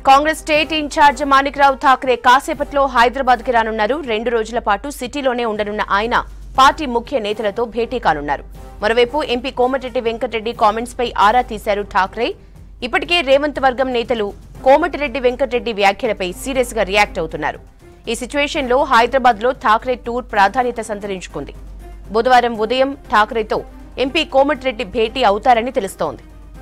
Congress state in-charge Manikrao Thackeray కాసేపట్లో హైదరాబాద్ కి రానున్నారు రెండు రోజుల పాటు సిటీలోనే ఉండనున్న ఆయన పార్టీ ముఖ్య నేతలతో భేటీ కానున్నారు మరోవైపు ఎంపీ కోమటిరెడ్డి వెంకటరెడ్డి కామెంట్స్ పై ఆరా తీశారు ఠాక్రే ఇప్పటికే రేవంత్ వర్గం నేతలు కోమటిరెడ్డి వెంకటరెడ్డి వ్యాఖ్యలపై సీరియస్ గా రియాక్ట్ అవుతున్నారు ఈ సిచ్యువేషన్ లో హైదరాబాద్ లో ఠాక్రే టూర్ ప్రాధాన్యత సంతరించుకుంది బుధవారం ఉదయం ఠాక్రేతో ఎంపీ కోమటిరెడ్డి భేటీ అవుతారని తెలుస్తోంది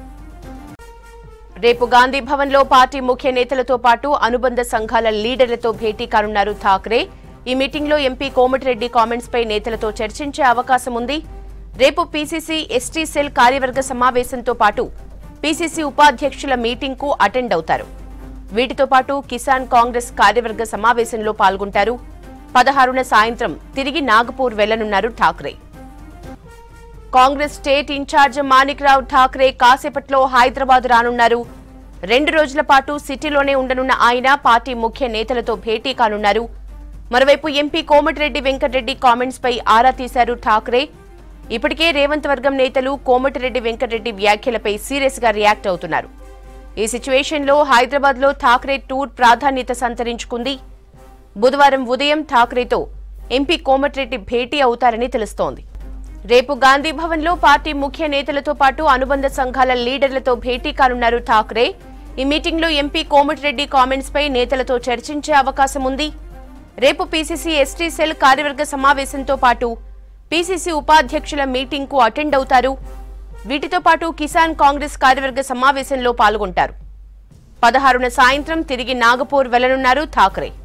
రేపు గాంధీ భవన్ లో పార్టీ ముఖ్య నేతలతో పాటు అనుబంధ సంఘాల లీడర్లతో భేటీ కానున్నారు ఠాక్రే ఈ మీటింగ్ లో ఎంపీ కోమటిరెడ్డి కామెంట్స్ పై నేతలతో చర్చించే అవకాశం ఉంది రేపు పీసీసీ ఎస్టీ సెల్ కార్యవర్గ సమావేశంతో పాటు పీసీసీ ఉపాధ్యక్షుల మీటింగ్ కు అటెండ్ అవుతారు వీటితో పాటు కిసాన్ కాంగ్రెస్ కార్యవర్గ సమావేశంలో పాల్గొంటారు పదహారున సాయంత్రం తిరిగి నాగపూర్ వెళ్లనున్నారు Thackeray Congress state in-charge Manikrao Thackeray కాసేపట్లో హైదరాబాద్ రానున్నారు రెండు రోజుల పాటు సిటీలోనే ఉండనున్న ఆయన పార్టీ ముఖ్య నేతలతో భేటీ కానున్నారు మరోవైపు ఎంపీ కోమటిరెడ్డి వెంకటరెడ్డి కామెంట్స్ పై ఆరా తీశారు ఠాక్రే ఇప్పటికే రేవంత్ వర్గం నేతలు కోమటిరెడ్డి వెంకటరెడ్డి వ్యాఖ్యలపై సీరియస్ గా రియాక్ట్ అవుతున్నారు ఈ సిచ్యువేషన్ లో హైదరాబాద్ లో ఠాక్రే టూర్ ప్రాధాన్యత సంతరించుకుంది బుధవారం ఉదయం ఠాక్రేతో ఎంపీ కోమటిరెడ్డి భేటీ అవుతారని తెలుస్తోంది రేపు గాంధీ భవన్ లో పార్టీ ముఖ్య నేతలతో పాటు అనుబంధ సంఘాల లీడర్లతో భేటీ కానున్నారు ఠాక్రే ఈ మీటింగ్ లో ఎంపీ కోమటిరెడ్డి కామెంట్స్ పై నేతలతో చర్చించే అవకాశం ఉంది రేపు పీసీసీ ఎస్టీ సెల్ కార్యవర్గ సమావేశంతో పాటు పీసీసీ ఉపాధ్యక్షుల మీటింగ్ కు అటెండ్ అవుతారు వీటితో పాటు కిసాన్ కాంగ్రెస్ కార్యవర్గ సమావేశంలో పాల్గొంటారు పదహారున సాయంత్రం తిరిగి నాగపూర్ వెళ్లనున్నారు ఠాక్రే